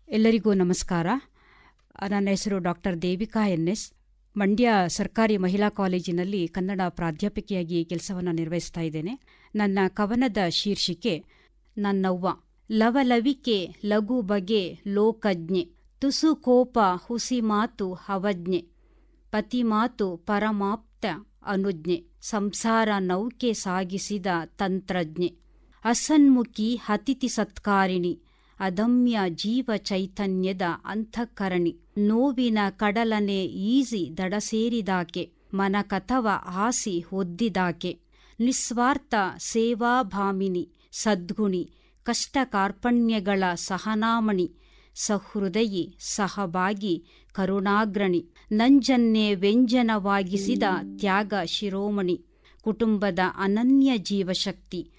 ಎಲ್ಲರಿಗೂ ನಮಸ್ಕಾರ ನನ್ನ ಹೆಸರು doctor Devika N S Mandya ಸರ್ಕಾರಿ ಮಹಿಳಾ ಕಾಲೇಜಿನಲ್ಲಿ ಕನ್ನಡ ಪ್ರಾಧ್ಯಾಪಕಿಯಾಗಿ ಕೆಲಸವನ್ನು ನಿರ್ವಹಿಸ್ತಾ ಇದ್ದೇನೆ ನನ್ನ ಕವನದ ಶೀರ್ಷಿಕೆ ನನ್ನವ್ವ ಲವಲವಿಕೆ ಲಘು ಬಗೆ ಲೋಕಜ್ಞೆ ತುಸು ಕೋಪ ಹುಸಿ ಮಾತು ಅವಜ್ಞೆ ಪತಿ ಮಾತು ಪರಮಾಪ್ತ ಅನುಜ್ಞೆ ಸಂಸಾರ ನೌಕೆ ಸಾಗಿಸಿದ ತಂತ್ರಜ್ಞೆ ಅಸನ್ಮುಖಿ ಅತಿಥಿ ಸತ್ಕಾರಿಣಿ ಅದಮ್ಯ ಜೀವ ಚೈತನ್ಯದ ಅಂತಃಕರಣಿ ನೋವಿನ ಕಡಲನೆ ಈಸಿ ದಡ ಸೇರಿದಾಕೆ ಮನ ಕಥವ ಆಸಿ ಒದ್ದಿದಾಕೆ ನಿಸ್ವಾರ್ಥ ಸೇವಾಭಾಮಿನಿ ಸದ್ಗುಣಿ ಕಷ್ಟ ಕಾರ್ಪಣ್ಯಗಳ ಸಹನಾಮಣಿ ಸಹೃದಯಿ ಸಹಭಾಗಿ ಕರುಣಾಗ್ರಣಿ ನಂಜನ್ನೇ ವ್ಯಂಜನವಾಗಿಸಿದ ತ್ಯಾಗ ಶಿರೋಮಣಿ ಕುಟುಂಬದ ಅನನ್ಯ ಜೀವಶಕ್ತಿ